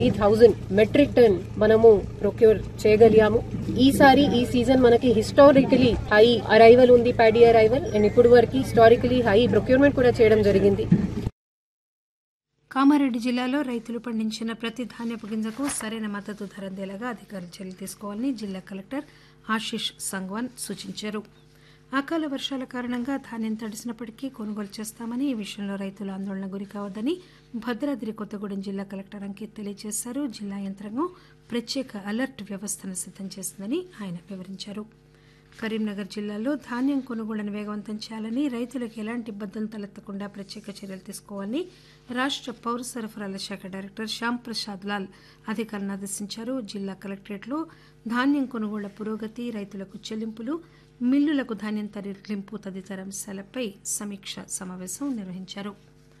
ఈ thousand metric ton మనము procure చేయగలిగాము ఈసారి ఈ సీజన్ మనకి హిస్టారికలీ హై అరైవల్ ఉంది ప్యాడీ అరైవల్ అండ్ ఇప్పుడు వరకు హిస్టారికలీ హై ప్రొక్యూర్మెంట్ కూడా చేయడం జరిగింది కామారెడ్డి జిల్లాలో రైతులు పండించిన ప్రతి ధాన్యపు గింజకు సరైన మద్దతు ధర అందేలాగా అధికారులు చర్యలు తీసుకోవాలని జిల్లా కలెక్టర్ ఆశిష్ సంగ్వాన్ సూచించారు అకాల వర్షాల కారణంగా ధాన్యం తడిసినప్పటికీ కొనుగోలు చేస్తామని ఈ విషయంలో రైతులు ఆందోళన గురి కావద్దని భద్రాద్రి కొత్తగూడెం జిల్లా కలెక్టర్ అంకిత్ తెలియజేశారు జిల్లా యంత్రాంగం ప్రత్యేక అలర్ట్ వ్యవస్థను సిద్దం చేసిందని ఆయన వివరించారు కరీంనగర్ జిల్లాలో ధాన్యం కొనుగోళ్లను వేగవంతం చేయాలని రైతులకు ఎలాంటి ఇబ్బందులు తలెత్తకుండా ప్రత్యేక చర్యలు తీసుకోవాలని రాష్ట్ర పౌర సరఫరాల శాఖ డైరెక్టర్ శ్యామ్ ప్రసాద్ లాల్ అధికారులను ఆదేశించారు జిల్లా కలెక్టరేట్లో ధాన్యం కొనుగోళ్ల పురోగతి రైతులకు చెల్లింపులు మిల్లులకు ధాన్యం తరలింపు తదితర అంశాలపై సమీక్ష సమావేశం నిర్వహించారు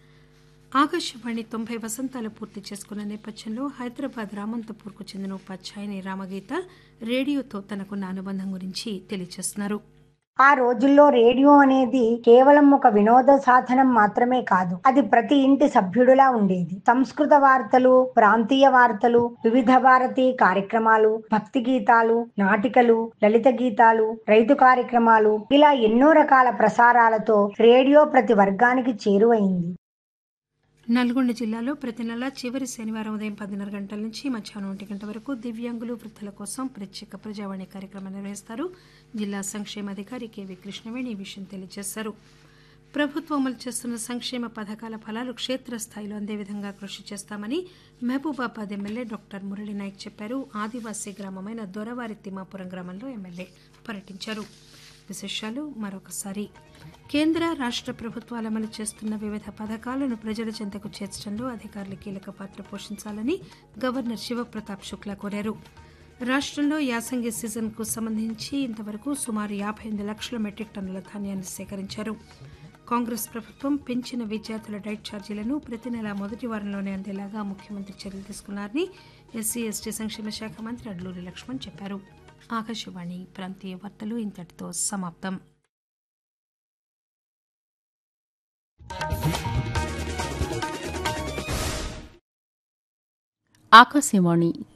ఆకాశవాణి తొంభై వసంతాలు పూర్తి చేసుకున్న నేపథ్యంలో హైదరాబాద్ రామంతపూర్కు చెందిన ఉపాధ్యాయుని రామగీత రేడియోతో తనకున్న అనుబంధం గురించి తెలియజేస్తున్నారు ఆ రోజుల్లో రేడియో అనేది కేవలం ఒక వినోద సాధనం మాత్రమే కాదు అది ప్రతి ఇంటి సభ్యుడిలా ఉండేది సంస్కృత వార్తలు ప్రాంతీయ వార్తలు వివిధ భారతి కార్యక్రమాలు భక్తి గీతాలు నాటికలు లలిత గీతాలు రైతు కార్యక్రమాలు ఇలా ఎన్నో రకాల ప్రసారాలతో రేడియో ప్రతి వర్గానికి చేరువైంది నల్గొండ జిల్లాలో ప్రతి నెల చివరి శనివారం ఉదయం పదిన్నర గంటల నుంచి మధ్యాహ్నం ఒంటి గంట వరకు దివ్యాంగులు వృద్ధుల కోసం ప్రత్యేక ప్రజావాణి కార్యక్రమం నిర్వహిస్తారు జిల్లా సంక్షేమాధికారి కెవి కృష్ణవేణి ఈ విషయం తెలియజేశారు ప్రభుత్వం అమలు చేస్తున్న సంక్షేమ పథకాల ఫలాలు క్షేత్రస్థాయిలో అందే విధంగా కృషి చేస్తామని మహబూబాబాద్ ఎమ్మెల్యే డాక్టర్ మురళీ నాయక్ చెప్పారు ఆదివాసీ గ్రామమైన దొరవారి తిమ్మాపురం గ్రామంలో ఎమ్మెల్యే పర్యటించారు విశేషాలు మరొకసారి కేంద్ర రాష్ట్ర ప్రభుత్వాలు అమలు చేస్తున్న వివిధ పథకాలను ప్రజల చెంతకు చేర్చడంలో అధికారులు కీలక పాత్ర పోషించాలని గవర్నర్ శివప్రతాప్ శుక్లా కోరారు రాష్ట్రంలో యాసంగి సీజన్కు సంబంధించి ఇంతవరకు సుమారు యాభై ఎనిమిది లక్షల మెట్రిక్ టన్నుల ధాన్యాన్ని సేకరించారు కాంగ్రెస్ ప్రభుత్వం పెంచిన విద్యార్థుల డైట్ ఛార్జీలను ప్రతి నెల మొదటి వారంలోనే అందేలాగా ముఖ్యమంత్రి చర్యలు తీసుకున్నారని ఎస్సీ ఎస్టీ సంక్షేమ శాఖ మంత్రి అడ్లూరి లక్ష్మణ్ చెప్పారు ఆకాశవాణి ప్రాంతీయ వార్తలు ఇంతటితో సమాప్తం ఆకాశవాణి